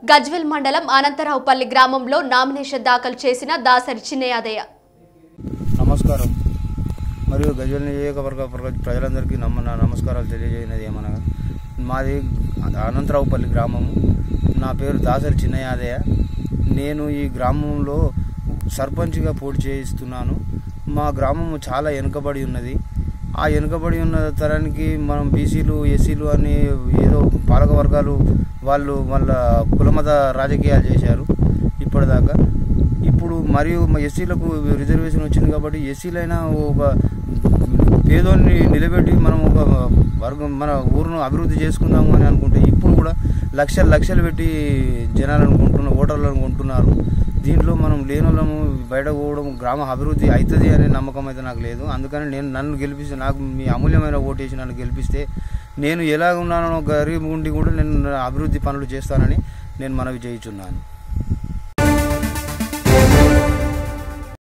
గజ్వెల్ మండలం అనంతరావుపల్లి గ్రామంలో నామినేషన్ దాఖలు చేసిన దాసరి చిన్నయాదయ్య నమస్కారం మరియు గజల్ నియోజకవర్గ ప్ర- ప్రజలందరికీ నమ్మ నా నమస్కారాలు తెలియజేయనది ఏమనగా మాది అనంతరావుపల్లి గ్రామము నా పేరు దాసరి చిన్నయాదయ్య నేను ఈ గ్రామంలో సర్పంచ్గా పోటీ చేయిస్తున్నాను మా గ్రామము చాలా వెనుకబడి ఉన్నది ఆ వెనుకబడి ఉన్న తరానికి మనం బీసీలు ఎస్సీలు అని ఏదో పాలక వర్గాలు వాళ్ళు వాళ్ళ కులమత రాజకీయాలు చేశారు ఇప్పటిదాకా ఇప్పుడు మరియు మా ఎస్సీలకు రిజర్వేషన్ వచ్చింది కాబట్టి ఎస్సీలైనా ఒక పేదోన్ని నిలబెట్టి మనం ఒక వర్గం మన ఊరును అభివృద్ధి చేసుకుందాము అని అనుకుంటే ఇప్పుడు కూడా లక్షలు లక్షలు పెట్టి జనాలను కొంటున్న ఓటర్లను కొంటున్నారు దీంట్లో మనం లేని వాళ్ళము బయట పోవడం గ్రామ అభివృద్ధి అవుతుంది అనే నమ్మకం అయితే నాకు లేదు అందుకని నేను నన్ను గెలిపిస్తే నాకు మీ అమూల్యమైన ఓటేసి నన్ను గెలిపిస్తే నేను ఎలా ఉన్నానో గరీబ్ ఉండి కూడా నేను అభివృద్ధి పనులు చేస్తానని నేను మనవి చేయుచున్నాను